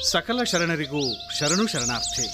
ಸಕಲ ಶರಣರಿಗೂ ಶರಣು ಶರಣಾರ್ಥಿ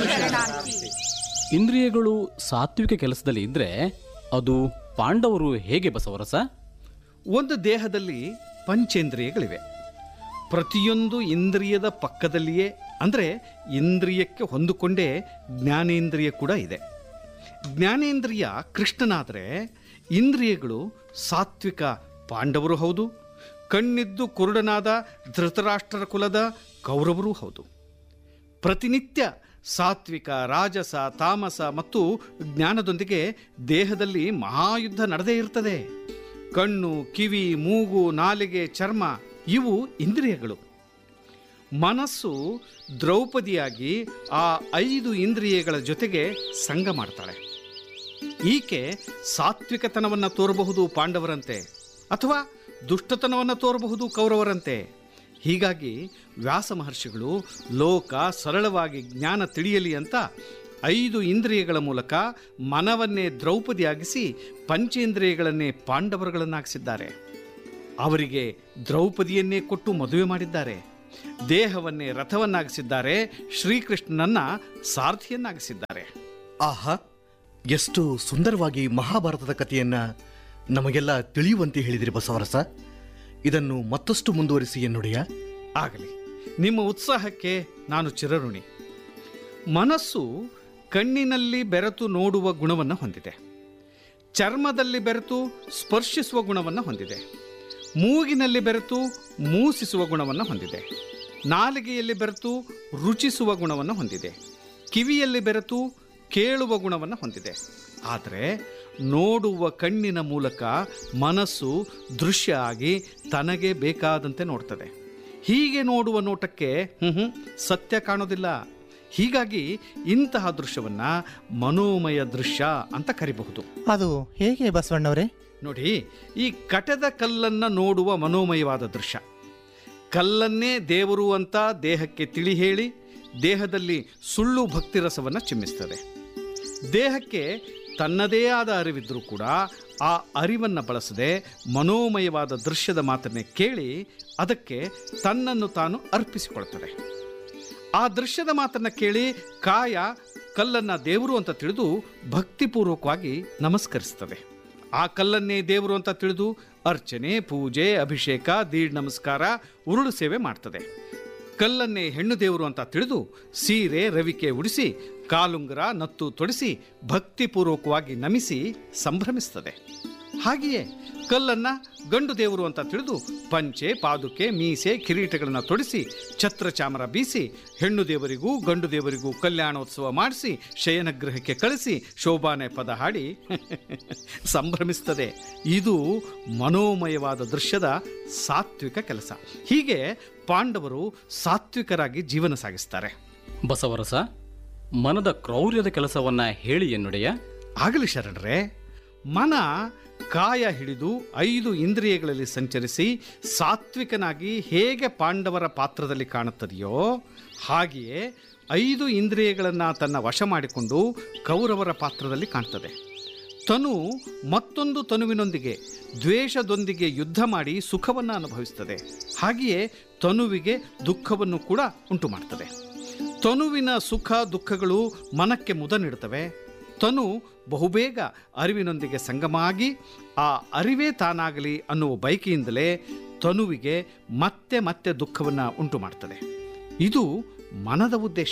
ಇಂದ್ರಿಯಗಳು ಸಾತ್ವಿಕ ಕೆಲಸದಲ್ಲಿ ಇದ್ರೆ ಅದು ಪಾಂಡವರು ಹೇಗೆ ಬಸವರಸ ಒಂದು ದೇಹದಲ್ಲಿ ಪಂಚೇಂದ್ರಿಯಗಳಿವೆ ಪ್ರತಿಯೊಂದು ಇಂದ್ರಿಯದ ಪಕ್ಕದಲ್ಲಿಯೇ ಅಂದರೆ ಇಂದ್ರಿಯಕ್ಕೆ ಹೊಂದಿಕೊಂಡೇ ಜ್ಞಾನೇಂದ್ರಿಯ ಕೂಡ ಇದೆ ಜ್ಞಾನೇಂದ್ರಿಯ ಕೃಷ್ಣನಾದರೆ ಇಂದ್ರಿಯಗಳು ಸಾತ್ವಿಕ ಪಾಂಡವರು ಹೌದು ಕಣ್ಣಿದ್ದು ಕುರುಡನಾದ ಧೃತರಾಷ್ಟ್ರರ ಕುಲದ ಕೌರವರೂ ಹೌದು ಪ್ರತಿನಿತ್ಯ ಸಾತ್ವಿಕ ರಾಜಸ ತಾಮಸ ಮತ್ತು ಜ್ಞಾನದೊಂದಿಗೆ ದೇಹದಲ್ಲಿ ಮಹಾಯುದ್ಧ ನಡೆದೇ ಇರ್ತದೆ ಕಣ್ಣು ಕಿವಿ ಮೂಗು ನಾಲಿಗೆ ಚರ್ಮ ಇವು ಇಂದ್ರಿಯಗಳು ಮನಸ್ಸು ದ್ರೌಪದಿಯಾಗಿ ಆ ಐದು ಇಂದ್ರಿಯಗಳ ಜೊತೆಗೆ ಸಂಗ ಮಾಡ್ತಾಳೆ ಈಕೆ ಸಾತ್ವಿಕತನವನ್ನು ತೋರಬಹುದು ಪಾಂಡವರಂತೆ ಅಥವಾ ದುಷ್ಟತನವನ್ನು ತೋರಬಹುದು ಕೌರವರಂತೆ ಹೀಗಾಗಿ ವ್ಯಾಸ ಮಹರ್ಷಿಗಳು ಲೋಕ ಸರಳವಾಗಿ ಜ್ಞಾನ ತಿಳಿಯಲಿ ಅಂತ ಐದು ಇಂದ್ರಿಯಗಳ ಮೂಲಕ ಮನವನ್ನೇ ದ್ರೌಪದಿಯಾಗಿಸಿ ಪಂಚೇಂದ್ರಿಯಗಳನ್ನೇ ಪಾಂಡವರುಗಳನ್ನಾಗಿಸಿದ್ದಾರೆ ಅವರಿಗೆ ದ್ರೌಪದಿಯನ್ನೇ ಕೊಟ್ಟು ಮದುವೆ ಮಾಡಿದ್ದಾರೆ ದೇಹವನ್ನೇ ರಥವನ್ನಾಗಿಸಿದ್ದಾರೆ ಶ್ರೀಕೃಷ್ಣನನ್ನ ಸಾರಥಿಯನ್ನಾಗಿಸಿದ್ದಾರೆ ಆಹಾ ಎಷ್ಟು ಸುಂದರವಾಗಿ ಮಹಾಭಾರತದ ಕಥೆಯನ್ನ ನಮಗೆಲ್ಲ ತಿಳಿಯುವಂತೆ ಹೇಳಿದಿರಿ ಬಸವರಸ ಇದನ್ನು ಮತ್ತಷ್ಟು ಮುಂದುವರಿಸಿ ಎನ್ನುಡಿಯ ಆಗಲಿ ನಿಮ್ಮ ಉತ್ಸಾಹಕ್ಕೆ ನಾನು ಚಿರಋಣಿ ಮನಸ್ಸು ಕಣ್ಣಿನಲ್ಲಿ ಬೆರೆತು ನೋಡುವ ಗುಣವನ್ನು ಹೊಂದಿದೆ ಚರ್ಮದಲ್ಲಿ ಬೆರೆತು ಸ್ಪರ್ಶಿಸುವ ಗುಣವನ್ನು ಹೊಂದಿದೆ ಮೂಗಿನಲ್ಲಿ ಬೆರೆತು ಮೂಸಿಸುವ ಗುಣವನ್ನು ಹೊಂದಿದೆ ನಾಲಿಗೆಯಲ್ಲಿ ಬೆರೆತು ರುಚಿಸುವ ಗುಣವನ್ನು ಹೊಂದಿದೆ ಕಿವಿಯಲ್ಲಿ ಬೆರೆತು ಕೇಳುವ ಗುಣವನ್ನು ಹೊಂದಿದೆ ಆದರೆ ನೋಡುವ ಕಣ್ಣಿನ ಮೂಲಕ ಮನಸ್ಸು ದೃಶ್ಯ ಆಗಿ ತನಗೆ ಬೇಕಾದಂತೆ ನೋಡ್ತದೆ ಹೀಗೆ ನೋಡುವ ನೋಟಕ್ಕೆ ಹ್ಮ್ ಹ್ಮ್, ಸತ್ಯ ಕಾಣೋದಿಲ್ಲ ಹೀಗಾಗಿ ಇಂತಹ ದೃಶ್ಯವನ್ನ ಮನೋಮಯ ದೃಶ್ಯ ಅಂತ ಕರಿಬಹುದು ಅದು ಹೇಗೆ ಬಸವಣ್ಣವರೇ ನೋಡಿ ಈ ಕಟದ ಕಲ್ಲನ್ನ ನೋಡುವ ಮನೋಮಯವಾದ ದೃಶ್ಯ ಕಲ್ಲನ್ನೇ ದೇವರು ಅಂತ ದೇಹಕ್ಕೆ ತಿಳಿ ಹೇಳಿ ದೇಹದಲ್ಲಿ ಸುಳ್ಳು ಭಕ್ತಿ ರಸವನ್ನು ಚಿಮ್ಮಿಸ್ತದೆ ದೇಹಕ್ಕೆ ತನ್ನದೇ ಆದ ಅರಿವಿದ್ರೂ ಕೂಡ ಆ ಅರಿವನ್ನು ಬಳಸದೆ ಮನೋಮಯವಾದ ದೃಶ್ಯದ ಮಾತನ್ನೇ ಕೇಳಿ ಅದಕ್ಕೆ ತನ್ನನ್ನು ತಾನು ಅರ್ಪಿಸಿಕೊಳ್ತದೆ ಆ ದೃಶ್ಯದ ಮಾತನ್ನ ಕೇಳಿ ಕಾಯ ಕಲ್ಲನ್ನ ದೇವರು ಅಂತ ತಿಳಿದು ಭಕ್ತಿಪೂರ್ವಕವಾಗಿ ನಮಸ್ಕರಿಸ್ತದೆ ಆ ಕಲ್ಲನ್ನೇ ದೇವರು ಅಂತ ತಿಳಿದು ಅರ್ಚನೆ ಪೂಜೆ ಅಭಿಷೇಕ ದೀಡ್ ನಮಸ್ಕಾರ ಉರುಳು ಸೇವೆ ಮಾಡ್ತದೆ ಕಲ್ಲನ್ನೇ ಹೆಣ್ಣು ದೇವರು ಅಂತ ತಿಳಿದು ಸೀರೆ ರವಿಕೆ ಉಡಿಸಿ ಕಾಲುಂಗರ ನತ್ತು ತೊಡಿಸಿ ಭಕ್ತಿಪೂರ್ವಕವಾಗಿ ನಮಿಸಿ ಸಂಭ್ರಮಿಸ್ತದೆ ಹಾಗೆಯೇ ಕಲ್ಲನ್ನ ಗಂಡು ದೇವರು ಅಂತ ತಿಳಿದು ಪಂಚೆ ಪಾದುಕೆ ಮೀಸೆ ಕಿರೀಟಗಳನ್ನು ತೊಡಿಸಿ ಛತ್ರ ಚಾಮರ ಬೀಸಿ ಹೆಣ್ಣು ದೇವರಿಗೂ ಗಂಡು ದೇವರಿಗೂ ಕಲ್ಯಾಣೋತ್ಸವ ಮಾಡಿಸಿ ಶಯನಗೃಹಕ್ಕೆ ಕಳಿಸಿ ಶೋಭಾನೆ ಪದ ಹಾಡಿ ಸಂಭ್ರಮಿಸ್ತದೆ ಇದು ಮನೋಮಯವಾದ ದೃಶ್ಯದ ಸಾತ್ವಿಕ ಕೆಲಸ ಹೀಗೆ ಪಾಂಡವರು ಸಾತ್ವಿಕರಾಗಿ ಜೀವನ ಸಾಗಿಸ್ತಾರೆ ಬಸವರಸ ಮನದ ಕ್ರೌರ್ಯದ ಕೆಲಸವನ್ನ ಹೇಳಿ ಎನ್ನುಡೆಯ ಆಗಲಿ ಶರಣರೇ ಮನ ಕಾಯ ಹಿಡಿದು ಐದು ಇಂದ್ರಿಯಗಳಲ್ಲಿ ಸಂಚರಿಸಿ ಸಾತ್ವಿಕನಾಗಿ ಹೇಗೆ ಪಾಂಡವರ ಪಾತ್ರದಲ್ಲಿ ಕಾಣುತ್ತದೆಯೋ ಹಾಗೆಯೇ ಐದು ಇಂದ್ರಿಯಗಳನ್ನು ತನ್ನ ವಶ ಮಾಡಿಕೊಂಡು ಕೌರವರ ಪಾತ್ರದಲ್ಲಿ ಕಾಣ್ತದೆ ತನು ಮತ್ತೊಂದು ತನುವಿನೊಂದಿಗೆ ದ್ವೇಷದೊಂದಿಗೆ ಯುದ್ಧ ಮಾಡಿ ಸುಖವನ್ನು ಅನುಭವಿಸ್ತದೆ ಹಾಗೆಯೇ ತನುವಿಗೆ ದುಃಖವನ್ನು ಕೂಡ ಉಂಟು ಮಾಡ್ತದೆ ತನುವಿನ ಸುಖ ದುಃಖಗಳು ಮನಕ್ಕೆ ಮುದ ನೀಡುತ್ತವೆ ತನು ಬಹುಬೇಗ ಅರಿವಿನೊಂದಿಗೆ ಸಂಗಮಾಗಿ ಆ ಅರಿವೇ ತಾನಾಗಲಿ ಅನ್ನುವ ಬಯಕೆಯಿಂದಲೇ ತನುವಿಗೆ ಮತ್ತೆ ಮತ್ತೆ ದುಃಖವನ್ನು ಉಂಟು ಮಾಡ್ತದೆ ಇದು ಮನದ ಉದ್ದೇಶ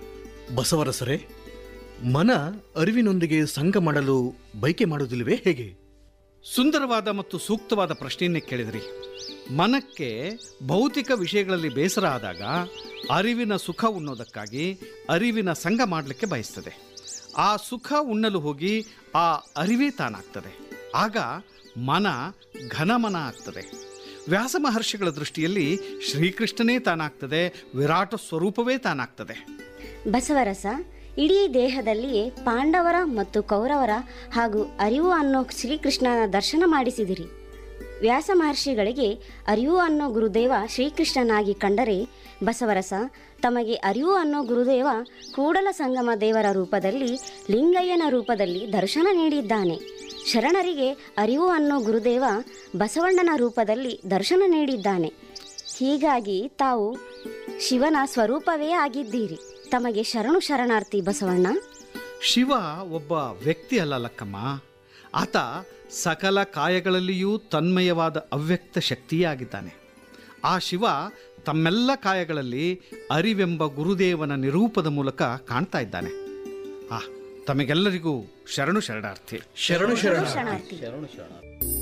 ಬಸವರಸರೇ ಮನ ಅರಿವಿನೊಂದಿಗೆ ಸಂಘ ಮಾಡಲು ಬೈಕೆ ಮಾಡುವುದಿಲ್ಲವೇ ಹೇಗೆ ಸುಂದರವಾದ ಮತ್ತು ಸೂಕ್ತವಾದ ಪ್ರಶ್ನೆಯನ್ನೇ ಕೇಳಿದ್ರಿ ಮನಕ್ಕೆ ಭೌತಿಕ ವಿಷಯಗಳಲ್ಲಿ ಬೇಸರ ಆದಾಗ ಅರಿವಿನ ಸುಖ ಉಣ್ಣೋದಕ್ಕಾಗಿ ಅರಿವಿನ ಸಂಘ ಮಾಡಲಿಕ್ಕೆ ಬಯಸ್ತದೆ ಆ ಸುಖ ಉಣ್ಣಲು ಹೋಗಿ ಆ ಅರಿವೇ ತಾನಾಗ್ತದೆ ಆಗ ಮನ ಘನಮನ ಆಗ್ತದೆ ವ್ಯಾಸ ಮಹರ್ಷಿಗಳ ದೃಷ್ಟಿಯಲ್ಲಿ ಶ್ರೀಕೃಷ್ಣನೇ ತಾನಾಗ್ತದೆ ವಿರಾಟ ಸ್ವರೂಪವೇ ತಾನಾಗ್ತದೆ ಬಸವರಸ ಇಡೀ ದೇಹದಲ್ಲಿಯೇ ಪಾಂಡವರ ಮತ್ತು ಕೌರವರ ಹಾಗೂ ಅರಿವು ಅನ್ನೋ ಶ್ರೀಕೃಷ್ಣನ ದರ್ಶನ ಮಾಡಿಸಿದಿರಿ ವ್ಯಾಸ ಮಹರ್ಷಿಗಳಿಗೆ ಅರಿವು ಅನ್ನೋ ಗುರುದೇವ ಶ್ರೀಕೃಷ್ಣನಾಗಿ ಕಂಡರೆ ಬಸವರಸ ತಮಗೆ ಅರಿವು ಅನ್ನೋ ಗುರುದೇವ ಕೂಡಲ ಸಂಗಮ ದೇವರ ರೂಪದಲ್ಲಿ ಲಿಂಗಯ್ಯನ ರೂಪದಲ್ಲಿ ದರ್ಶನ ನೀಡಿದ್ದಾನೆ ಶರಣರಿಗೆ ಅರಿವು ಅನ್ನೋ ಗುರುದೇವ ಬಸವಣ್ಣನ ರೂಪದಲ್ಲಿ ದರ್ಶನ ನೀಡಿದ್ದಾನೆ ಹೀಗಾಗಿ ತಾವು ಶಿವನ ಸ್ವರೂಪವೇ ಆಗಿದ್ದೀರಿ ತಮಗೆ ಶರಣು ಶರಣಾರ್ಥಿ ಬಸವಣ್ಣ ಶಿವ ಒಬ್ಬ ವ್ಯಕ್ತಿ ಅಲ್ಲ ಲಕ್ಕಮ್ಮ ಆತ ಸಕಲ ಕಾಯಗಳಲ್ಲಿಯೂ ತನ್ಮಯವಾದ ಅವ್ಯಕ್ತ ಶಕ್ತಿಯೇ ಆಗಿದ್ದಾನೆ ಆ ಶಿವ ತಮ್ಮೆಲ್ಲ ಕಾಯಗಳಲ್ಲಿ ಅರಿವೆಂಬ ಗುರುದೇವನ ನಿರೂಪದ ಮೂಲಕ ಕಾಣ್ತಾ ಇದ್ದಾನೆ ಆ ತಮಗೆಲ್ಲರಿಗೂ ಶರಣು ಶರಣಾರ್ಥಿ ಶರಣು ಶರಣ ಶರಣಾರ್ಥಿ